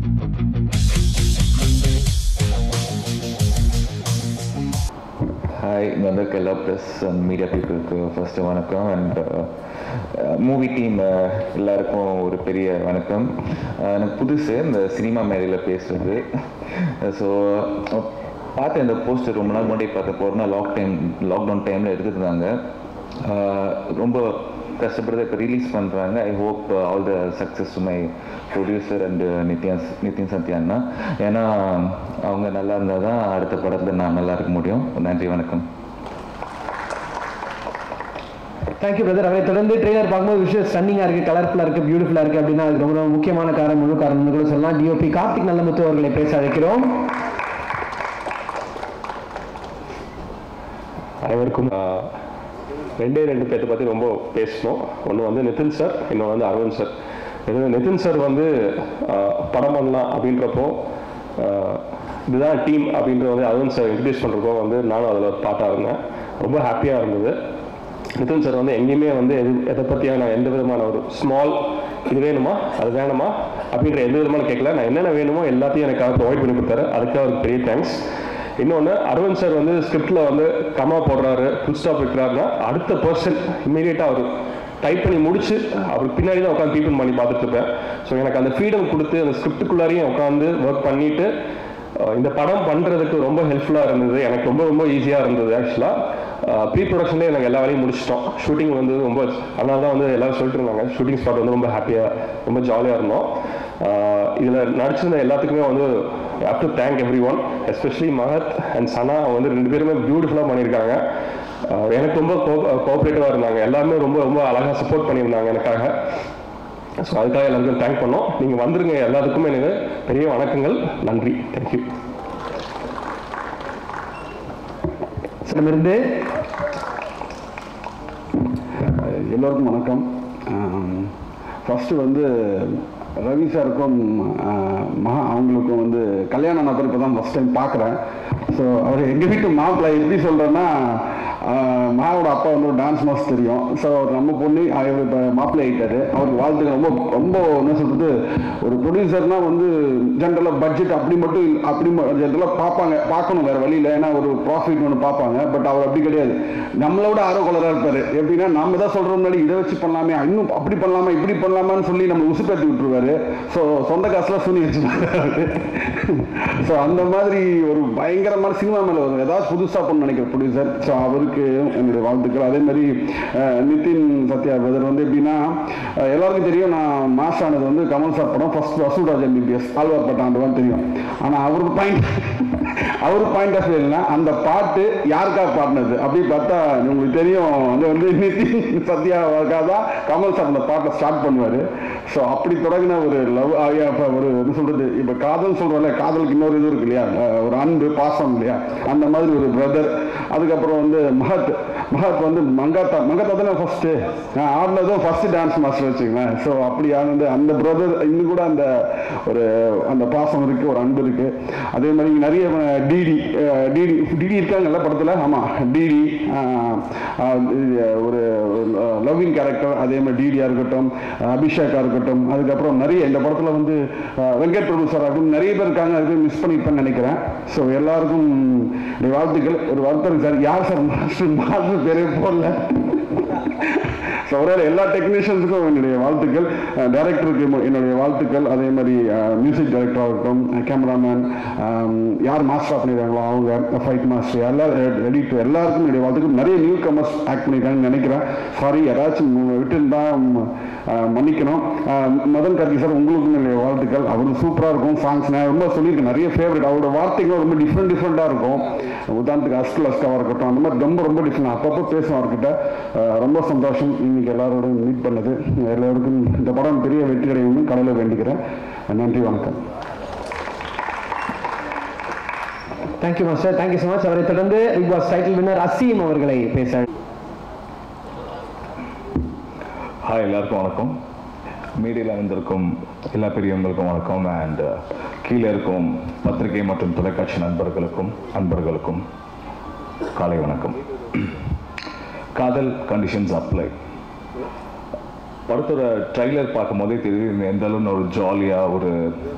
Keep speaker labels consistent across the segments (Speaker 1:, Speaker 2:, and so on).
Speaker 1: Hi இங்கே வந்திருக்க எல்லா ப்ரெஸ் அண்ட் மீடியா பீப்புளுக்கு ஃபஸ்ட்டு வணக்கம் அண்ட் மூவி டீம் எல்லாருக்கும் ஒரு பெரிய வணக்கம் Uh, எனக்கு புதுசு இந்த சினிமா மேடையில் பேசுறது ஸோ பார்த்த இந்த போஸ்டர் ரொம்ப நாள் முன்னாடி பார்த்த போகிறோம்னா லாக் டைம் லாக்டவுன் டைமில் எடுத்துருந்தாங்க Uh, ரொம்ப கஷ்டப்படுறத இப்போ ரிலீஸ் பண்ணுறாங்க I hope all the success to my producer and Nithyan Nitin சத்யான்னா ஏன்னா அவங்க நல்லா இருந்தால் தான் அடுத்த படத்தில் நான் நல்லா இருக்க முடியும் நன்றி வணக்கம்
Speaker 2: தேங்க்யூ பிரதர் அவரை தொடர்ந்து ட்ரெய்லர் பார்க்கும்போது விஷயம் ஸ்டன்னிங்காக இருக்குது கலர்ஃபுல்லாக இருக்குது பியூட்டிஃபுல்லாக இருக்குது அப்படின்னா அது ரொம்ப ரொம்ப முக்கியமான காரணம் முழு காரணம்னு கூட சொல்லலாம் டிஓபி கார்த்திக் நல்லமுத்து அவர்களை பேச அழைக்கிறோம்
Speaker 3: அனைவருக்கும் ஆஹ், ரெண்டே ரெண்டு பேர்த்த பற்றி ரொம்ப பேசணும் ஒன்று வந்து நிதின் சார் இன்னொன்று வந்து அரவிந்த் சார் இது நிதின் சார் வந்து ஆஹ், படம் பண்ணலாம் அப்படின்றப்போ ஆஹ், இதுதான் டீம் அப்படின்ற வந்து அரவிந்த் சார் இன்ட்ரடியூஸ் பண்ணுறப்போ வந்து நானும் அதில் ஒரு பாட்டாக இருந்தேன் ரொம்ப ஹாப்பியாக இருந்தது நிதின் சார் வந்து எங்கேயுமே வந்து எது எதை பற்றியான எந்த விதமான ஒரு ஸ்மால் இது வேணுமா அது வேணுமா அப்படின்ற எந்த விதமான கேட்கல நான் என்னென்ன வேணுமோ எல்லாத்தையும் எனக்காக ப்ரொவைட் பண்ணி கொடுத்தாரு அதுக்காக அவருக்கு பெரிய தேங்க்ஸ் இன்னொன்று அரவிந்த் சார் வந்து ஸ்கிரிப்டில் வந்து கமா போடுறாரு ஃபுல் ஸ்டாப் வைக்கிறாருன்னா அடுத்த பர்சன் இம்மீடியட்டாக அவர் டைப் பண்ணி முடிச்சு அவருக்கு பின்னாடி தான் உட்காந்து டீப்பன் பண்ணி பார்த்துட்டு இருப்பேன் ஸோ எனக்கு அந்த ஃப்ரீடம் கொடுத்து அந்த ஸ்கிரிப்டுக்குள்ளாரையும் உட்காந்து ஒர்க் பண்ணிட்டு அஹ் இந்த படம் பண்ணுறதுக்கு ரொம்ப ஹெல்ப்ஃபுல்லாக இருந்தது எனக்கு ரொம்ப ரொம்ப ஈஸியாக இருந்தது ஆக்சுவலாக ப்ரீ ப்ரொடக்ஷன்லேயே நாங்கள் எல்லா வேலையும் முடிச்சிட்டோம் ஷூட்டிங் வந்து ரொம்ப அதனால தான் வந்து எல்லாரும் சொல்லிட்டு இருந்தாங்க ஷூட்டிங் ஸ்பாட் வந்து ரொம்ப ஹாப்பியாக ரொம்ப ஜாலியாக இருந்தோம் இதில் நடிச்சிருந்த எல்லாத்துக்குமே வந்து have to thank everyone especially Mahat and Sana அவங்க வந்து ரெண்டு பேருமே பியூட்டிஃபுல்லாக பண்ணியிருக்காங்க அஹ் எனக்கு ரொம்ப கோஆப்ரேட்டிவாக இருந்தாங்க எல்லாருமே ரொம்ப ரொம்ப அழகாக சப்போர்ட் பண்ணியிருந்தாங்க எனக்காக ஸோ அதுக்காக எல்லாருக்கும் தேங்க் பண்ணோம் நீங்கள் வந்துருங்க எல்லாத்துக்குமே எனக்கு பெரிய வணக்கங்கள் நன்றி தேங்க்யூ
Speaker 2: இருந்து
Speaker 4: எல்லோருக்கும் வணக்கம் ஃபஸ்ட்டு வந்து ரவி சாருக்கும் ஆஹ், மகா அவங்களுக்கும் வந்து கல்யாணம் நபர் இப்போ தான் ஃபஸ்ட் டைம் பார்க்குறேன் ஸோ அவர் எங்கள் வீட்டு மாப்பிள்ளை எப்படி சொல்கிறேன்னா மகாவோட அப்பா வந்து ஒரு டான்ஸ் மாஸ்டர் தெரியும் ஸோ நம்ம பொண்ணு அவர் இப்போ மாப்பிள்ளை ஆகிட்டாரு அவருக்கு வாழ்த்துக்கள் ரொம்ப ரொம்ப என்ன சொல்கிறது ஒரு ப்ரொடியூசர்னா வந்து ஜென்ரலாக பட்ஜெட் அப்படி மட்டும் இல்ல- அப்படி ஜென்ரலாக பார்ப்பாங்க பார்க்கணும் வேறு வழியில் ஏன்னா ஒரு ப்ராஃபிட் ஒன்று பார்ப்பாங்க பட் அவர் அப்படி கிடையாது நம்மளோட ஆரோக்கியலராக இருப்பார் எப்படின்னா நம்ம தான் சொல்கிற முன்னாடி இதை வச்சு பண்ணலாமே இன்னும் அப்படி பண்ணலாமா இப்படி பண்ணலாமான்னு சொல்லி நம்ம உசுப்பேற்றி விட்டுருவாரு ஸோ சொந்த காசுலாம் சுனி வச்சுருவாரு ஸோ அந்த மாதிரி ஒரு பயங்கரமான சினிமா மேலே வரும் ஏதாவது புதுசாக பண்ண நினைக்கிற ப்ரொடியூசர் ஸோ அவருக்கு என்னுடைய வாழ்த்துக்கள் அதே மாதிரி அஹ், நிதின் சத்யா பிரதர் வந்து எப்படின்னா அஹ், எல்லாருக்கும் தெரியும் நான் மாஸ் ஆனது வந்து கமல் சார் படம் ஃபர்ஸ்ட் வசூல்ராஜ் எம்பிபிஎஸ் ஆழ்வார் பட்டாண்டுவான்னு தெரியும் ஆனால் அவருக்கு பாயிண்ட் அவர் பாயிண்ட் ஆஃப் வியூனா அந்த பாட்டு யாருக்காக பாடினது அப்படி பார்த்தா உங்களுக்கு தெரியும் அது வந்து நிதின் சத்யாவுக்காக தான் கமல் சார் அந்த பாட்டை ஸ்டார்ட் பண்ணுவார் ஸோ அப்படி தொடங்கின ஒரு லவ் இப்போ ஒரு என்ன சொல்கிறது இப்போ காதல் சொல்கிறோம்ல காதலுக்கு இன்னொரு இது இருக்கு இல்லையா அஹ் ஒரு அன்பு பாசம் இல்லையா அந்த மாதிரி ஒரு பிரதர் அதுக்கப்புறம் வந்து மகத் மகத் வந்து மங்காத்தா மங்காத்தா தானே ஃபஸ்ட்டு ஆடினதும் ஃபஸ்ட்டு டான்ஸ் மாஸ்டர் வச்சுங்களேன் ஸோ அப்படி ஆனது அந்த பிரதர் இன்னும் கூட அந்த ஒரு அந்த பாசம் இருக்குது ஒரு அன்பு இருக்குது அதே மாதிரி இங்க நிறைய அஹ், டிடி அஹ், டிடி டிடி இருக்காங்கல்ல படத்தில் ஆமாம் டிடி அஹ், அஹ், இது ஒரு லவ்விங் கேரக்டர் அதே மாதிரி டிடியாக இருக்கட்டும் அபிஷேக்கா இருக்கட்டும் அதுக்கப்புறம் நிறைய இந்த படத்தில் வந்து அஹ், வெங்கட் பிரபு சார் ஆகட்டும் நிறைய பேர் இருக்காங்க அதுக்கு மிஸ் பண்ணியிருப்பேன்னு நினைக்கிறேன் ஸோ எல்லாருக்கும் என்னுடைய வாழ்த்துக்கள் ஒரு வாழ்த்து சார் யார் சார் மாஸ்டர் மாஸ்டர் பேரே போடல ஸோ ஒருவேளை எல்லா டெக்னீஷியன்ஸுக்கும் என்னுடைய வாழ்த்துக்கள் டைரக்டருக்கு என்னுடைய வாழ்த்துக்கள் அதே மாதிரி மியூசிக் டைரக்டராக இருக்கட்டும் கேமராமேன் யார் மாஸ்டர் பண்ணியிருக்காங்களோ அவங்க ஃபைட் மாஸ்டர் எல்லாரும் எடிட்டர் எல்லாருக்கும் என்னுடைய வாழ்த்துக்கள் நிறைய நியூ கமர்ஸ் ஆக்ட் பண்ணியிருக்காங்கன்னு நினைக்கிறேன் சாரி யாராச்சும் விட்டுருந்தா மன்னிக்கணும் அஹ், மதன் கார்த்தி சார் உங்களுக்கும் என்னுடைய வாழ்த்துக்கள் அவருக்கு சூப்பராக இருக்கும் சாங்ஸ் நான் ரொம்ப சொல்லியிருக்கேன் நிறைய ஃபேவரட் அவரோட வார்த்தைகள் ரொம்ப டிஃப்ரெண்ட் டிஃப்ரெண்ட்டாக இருக்கும் உதாரணத்துக்கு அஸ்கல் அஸ்காவாக இருக்கட்டும் அந்த மாதிரி ரொம்ப ரொம்ப டிஃப்ரெண்ட் அப்பப்போ பேசுவோம் அவர்கிட்ட அஹ், ரொம்ப சந்தோஷம் இன்னைக்கு எல்லாரோடும் மீட் பண்ணது எல்லோருக்கும் இந்த படம் பெரிய வெற்றி அடையணும்னு கடவுளை வேண்டிக்கிறேன் நன்றி வணக்கம்
Speaker 2: thank you master thank you so much அவரை தொடர்ந்து Bigg Boss title winner Azeem அவர்களை பேச
Speaker 1: ஹாய் எல்லாருக்கும் வணக்கம் மீடியாவில் வந்திருக்கும் எல்லா பெரியவங்களுக்கும் வணக்கம் அண்ட் கீழே இருக்கும் பத்திரிகை மற்றும் தொலைக்காட்சி நண்பர்களுக்கும் அன்பர்களுக்கும் காலை வணக்கம் காதல் கண்டிஷன்ஸ் அப்ளை படத்தோட ட்ரைலர் பார்க்கும் போதே தெரியுது இந்த எந்த அளவுன்னு ஒரு ஜாலியாக ஒரு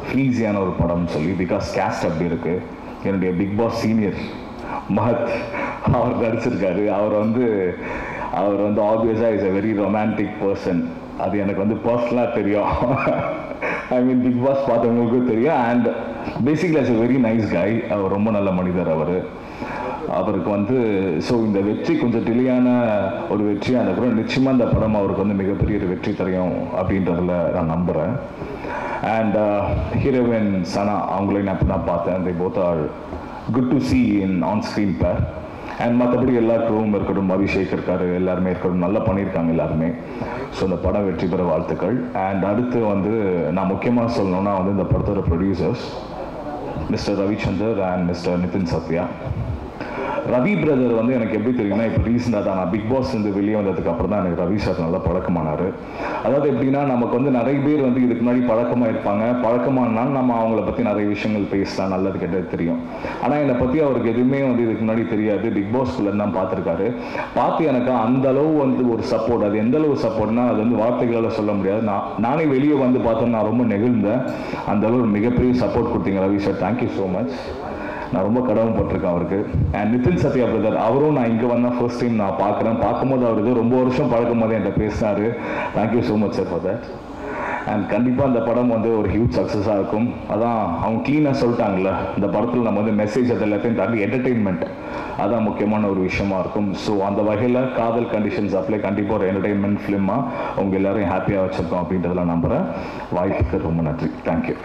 Speaker 1: ஃப்ளீஸியான ஒரு படம்னு சொல்லி பிகாஸ் கேஸ்ட் அப்படி இருக்குது என்னுடைய பிக் பாஸ் சீனியர் மஹத் அவர் நடிச்சிருக்காரு அவர் வந்து அவர் வந்து ஆப்வியஸாக is a very romantic person அது எனக்கு வந்து பர்சனலாக தெரியும் ஐ மீன் பிக் பாஸ் பார்த்தவங்களுக்கும் தெரியும் and basically is a very nice guy அவர் ரொம்ப நல்ல மனிதர் அவர் அவருக்கு வந்து ஸோ இந்த வெற்றி கொஞ்சம் டிலேயான ஒரு வெற்றி அதுக்கப்புறம் நிச்சயமாக இந்த படம் அவருக்கு வந்து மிகப்பெரிய ஒரு வெற்றி தரையும் அப்படின்றதுல நான் நம்புகிறேன் அண்ட் ஹீரோயின் சனா அவங்களையும் நான் இப்போ தான் பார்த்தேன் they both are good to see in on screen pair and மற்றபடி எல்லா க்ரூவும் இருக்கட்டும் அபிஷேக் இருக்காரு எல்லாருமே இருக்கட்டும் நல்லா பண்ணியிருக்காங்க எல்லாருமே ஸோ இந்த படம் வெற்றி பெற வாழ்த்துக்கள் அண்ட் அடுத்து வந்து நான் முக்கியமாக சொல்லணும்னா வந்து இந்த படத்தோட producers mister Ravichandar and mister Nitin Sathya Ravi brother வந்து எனக்கு எப்படி தெரியும்னா இப்போ ரீசெண்டாக தான் நான் பிக் பாஸ் வந்து வெளியே வந்ததுக்கு அப்புறம் தான் எனக்கு ரவி சார் நல்லா பழக்கமானார் அதாவது எப்படின்னா நமக்கு வந்து நிறைய பேர் வந்து இதுக்கு முன்னாடி பழக்கமாக இருப்பாங்க பழக்கமானாலும் நம்ம அவங்கள பற்றி நிறைய விஷயங்கள் பேசலாம் நல்லது கெட்டது தெரியும் ஆனால் என்னை பற்றி அவருக்கு எதுவுமே வந்து இதுக்கு முன்னாடி தெரியாது பிக் பாஸ்குள்ளே தான் பார்த்துருக்காரு பார்த்து எனக்கு அந்த அளவு வந்து ஒரு சப்போர்ட் அது எந்த அளவு சப்போர்ட்னா அது வந்து வார்த்தைகளால் சொல்ல முடியாது நான் நானே வெளியே வந்து பார்த்தோம் நான் ரொம்ப நெகிழ்ந்தேன் அந்த அளவு ஒரு மிகப்பெரிய சப்போர்ட் கொடுத்தீங்க Ravi sir thank you so much நான் ரொம்ப கடமைப்பட்டிருக்கேன் அவருக்கு அண்ட் நிதின் சத்யா பிரதர் அவரும் நான் இங்கே வந்தால் ஃபர்ஸ்ட் டைம் நான் பார்க்குறேன் பார்க்கும்போது அவருக்கு ரொம்ப வருஷம் பழக்கும் போது என்கிட்ட பேசினாரு thank you so much sir for that and கண்டிப்பாக அந்த படம் வந்து ஒரு ஹியூஜ் சக்ஸஸாக இருக்கும் அதான் அவங்க க்ளீனாக சொல்லிட்டாங்கல்ல இந்த படத்தில் நம்ம வந்து மெசேஜ் அது எல்லாத்தையும் தாண்டி என்டர்டெயின்மெண்ட் அதான் முக்கியமான ஒரு விஷயமா இருக்கும் ஸோ அந்த வகையில் காதல் கண்டிஷன்ஸ் அப்ளை கண்டிப்பாக ஒரு என்டர்டெயின்மெண்ட் ஃபிலிமாக உங்கள் எல்லாரையும் ஹாப்பியாக வச்சுருக்கோம் அப்படின்றதுல நம்புகிறேன் வாய்ப்புக்கு ரொம்ப நன்றி தேங்க்யூ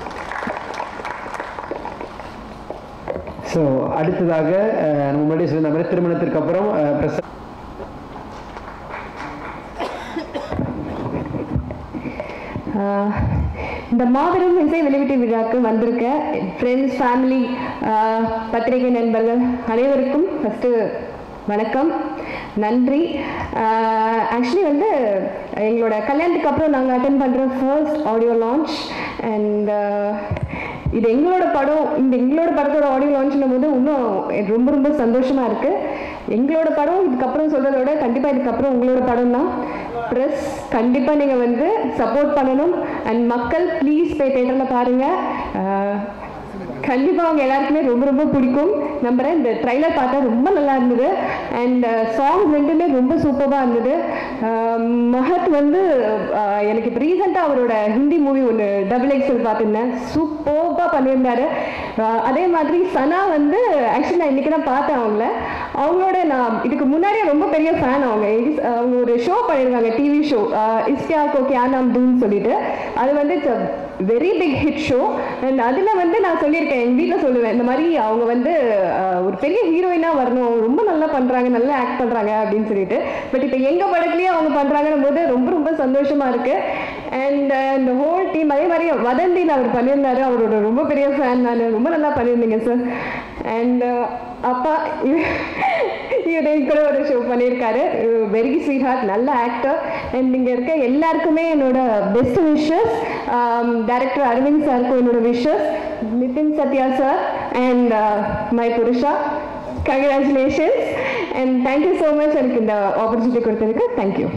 Speaker 2: ஸோ அடுத்ததாக அஹ், நம்ம முன்னாடி சொன்ன மாதிரி திருமணத்திற்கு அப்புறம் அஹ், பிரச
Speaker 5: ஆஹ் இந்த மாபெரும் இசை வெளியீட்டு விழாக்கு வந்திருக்க ஃப்ரெண்ட்ஸ் ஃபேமிலி பத்திரிகை நண்பர்கள் அனைவருக்கும் ஃபஸ்ட்டு வணக்கம் நன்றி ஆக்சுவலி வந்து எங்களோட கல்யாணத்துக்கு அப்புறம் நாங்கள் அட்டன் பண்ணுற ஃபர்ஸ்ட் ஆடியோ லான்ச் அண்ட் இது எங்களோட படம் இந்த எங்களோட படத்தோட ஆடியோ லான்ச்னும் போது இன்னும் எனக்கு ரொம்ப ரொம்ப சந்தோஷமா இருக்கு எங்களோட படம் இதுக்கப்புறம் சொல்றதை விட கண்டிப்பா இதுக்கப்புறம் உங்களோட படம் தான் ப்ரெஸ் கண்டிப்பா நீங்க வந்து சப்போர்ட் பண்ணணும் அண்ட் மக்கள் ப்ளீஸ் போய் தேட்டரில் பாருங்க ஆஹ், கண்டிப்பா அவங்க எல்லாருக்குமே ரொம்ப ரொம்ப பிடிக்கும் நம்புறேன் இந்த ட்ரைலர் பார்த்தா ரொம்ப நல்லா இருந்தது அண்ட் சாங்ஸ் ரெண்டுமே ரொம்ப சூப்பராக இருந்தது ஆஹ் மஹத் வந்து ஆஹ் எனக்கு இப்போ ரீசெண்டாக அவரோட ஹிந்தி மூவி ஒன்று டபுள் எக்ஸல் பார்த்துருந்தேன் சூப்பராக பண்ணியிருந்தாரு ஆஹ் அதே மாதிரி சனா வந்து ஆக்சுவலி நான் இன்னைக்கு தான் பார்த்தேன் அவங்கள அவங்களோட நான் இதுக்கு முன்னாடியே ரொம்ப பெரிய ஃபேன் அவங்க It is- அவங்க ஒரு ஷோ பண்ணியிருக்காங்க டிவி ஷோ இஸ்டியா கோ கியா நாம் தூன்னு சொல்லிட்டு அது வந்து very big hit show and அதில் வந்து நான் சொல்லியிருக்கேன் எங்கள் வீட்டில் சொல்லுவேன் இந்த மாதிரி அவங்க வந்து ஆஹ், ஒரு பெரிய ஹீரோயினாக வரணும் ரொம்ப நல்லா பண்ணுறாங்க நல்லா ஆக்ட் பண்ணுறாங்க அப்படின்னு சொல்லிட்டு பட் இப்போ எங்கள் படத்துலேயே அவங்க பண்ணுறாங்கன்னும் போது ரொம்ப ரொம்ப சந்தோஷமாக இருக்குது அண்ட் இந்த ஹோல் டீம் அதே மாதிரி வதந்தியில் அவர் பண்ணியிருந்தாரு அவரோட ரொம்ப பெரிய ஃபேன் நான் ரொம்ப நல்லா பண்ணியிருந்தீங்க சார் அண்ட் அப்பா இவர் கூட ஒரு ஷோ பண்ணியிருக்காரு வெரி ஸ்வீட் ஹார்ட் நல்ல ஆக்டர் அண்ட் இங்கே இருக்க எல்லாருக்குமே என்னோட பெஸ்ட் விஷஸ் டைரக்டர் அரவிந்த் சாருக்கும் என்னோட wishes Nitin Sathya sir and my புருஷா congratulations and thank you so much எனக்கு இந்த ஆப்பர்ச்சுனிட்டி கொடுத்ததுக்கு தேங்க்யூ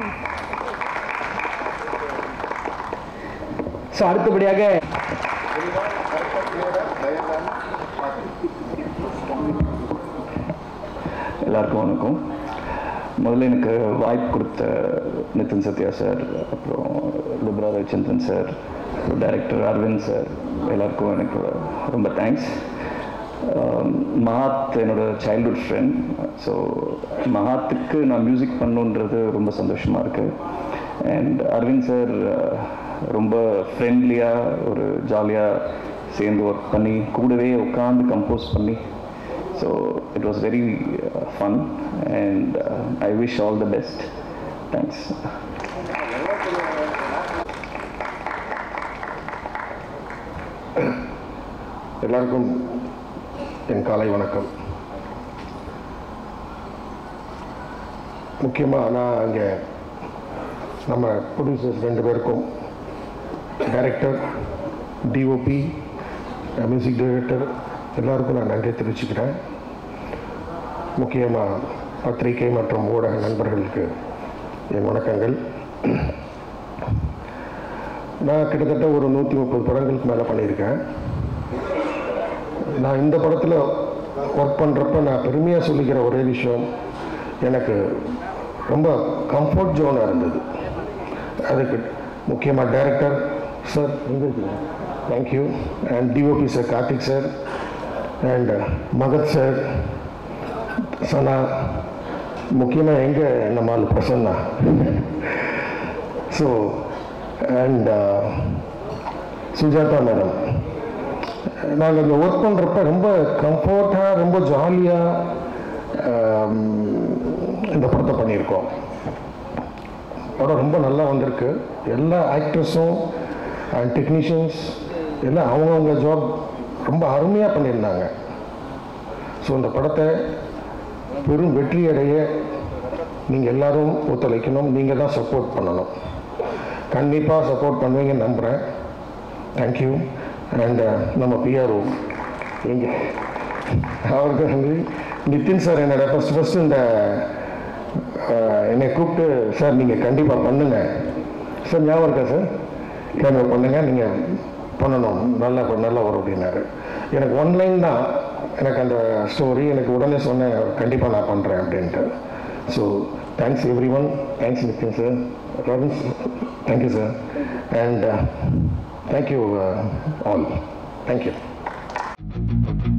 Speaker 2: ஸோ அடுத்தபடியாக
Speaker 6: எல்லாருக்கும் வணக்கம் முதல்ல எனக்கு வாய்ப்பு கொடுத்த நிதின் சத்யா சார் அப்புறம் Libra Ravichandran sir director Aravind sir எல்லாருக்கும் எனக்கு ரொம்ப தேங்க்ஸ் மகாத் என்னோட சைல்ட்ஹுட் ஃப்ரெண்ட் ஸோ மகாத்துக்கு நான் மியூசிக் பண்ணுன்றது ரொம்ப சந்தோஷமாக இருக்குது அண்ட் அரவிந்த் சார் ரொம்ப ஃப்ரெண்ட்லியாக ஒரு ஜாலியாக சேர்ந்து ஒர்க் பண்ணி கூடவே உட்காந்து கம்போஸ் பண்ணி So it was very uh, fun and uh, I wish all the best. Thanks.
Speaker 7: எல்லாருக்கும் என் காலை வணக்கம் முக்கியமாக நான் அங்கே நம்ம ப்ரொடியூசர்ஸ் ரெண்டு பேருக்கும் டைரக்டர் டிஓபி மியூசிக் டைரக்டர் எல்லாருக்கும் நான் நன்றி தெரிவிச்சுக்கிறேன் முக்கியமாக பத்திரிகை மற்றும் ஊடக நண்பர்களுக்கு என் வணக்கங்கள் நான் கிட்டத்தட்ட ஒரு நூற்றி முப்பது படங்களுக்கு மேலே பண்ணியிருக்கேன் நான் இந்த படத்தில் ஒர்க் பண்ணுறப்ப நான் பெருமையாக சொல்லிக்கிற ஒரே விஷயம் எனக்கு ரொம்ப கம்ஃபர்ட் ஜோனாக இருந்தது அதுக்கு முக்கியமாக டைரக்டர் சார் எங்கே இருக்கீங்க thank you and DOP sir Karthik sir and Mahat sir Sana முக்கியமாக எங்கே நம்மால் Prasanna so and Sujatha madam நாங்கள் இங்கே ஒர்க் பண்ணுறப்ப ரொம்ப கம்ஃபர்ட்டாக ரொம்ப ஜாலியாக இந்த படத்தை பண்ணியிருக்கோம் படம் ரொம்ப நல்லா வந்திருக்கு எல்லா ஆக்ட்ரஸும் அண்ட் டெக்னீஷியன்ஸ் எல்லாம் அவங்கவுங்க ஜாப் ரொம்ப அருமையாக பண்ணியிருந்தாங்க ஸோ இந்த படத்தை பெரும் வெற்றி அடைய நீங்கள் எல்லாரும் ஒத்துழைக்கணும் நீங்கள் தான் சப்போர்ட் பண்ணணும் கண்டிப்பாக சப்போர்ட் பண்ணுவீங்கன்னு நம்புகிறேன் தேங்க்யூ அண்ட் நம்ம பிஆர்ஓ எங்கே அவருக்கு வந்து நிதின் சார் என்னோட ஃபஸ்ட் ஃபஸ்ட்டு இந்த அஹ், என்னை கூப்பிட்டு சார் நீங்கள் கண்டிப்பாக பண்ணுங்க சார் ஞாபகம் இருக்கா சார் கேமரா பண்ணுங்க நீங்கள் பண்ணணும் நல்லா நல்லா வரும் அப்படின்னாரு எனக்கு ஒன்லைன் தான் எனக்கு அந்த ஸ்டோரி எனக்கு உடனே சொன்னேன் கண்டிப்பாக நான் பண்ணுறேன் அப்படின்ட்டு so thanks everyone thanks Nitin sir Robin thank you sir and thank you all thank you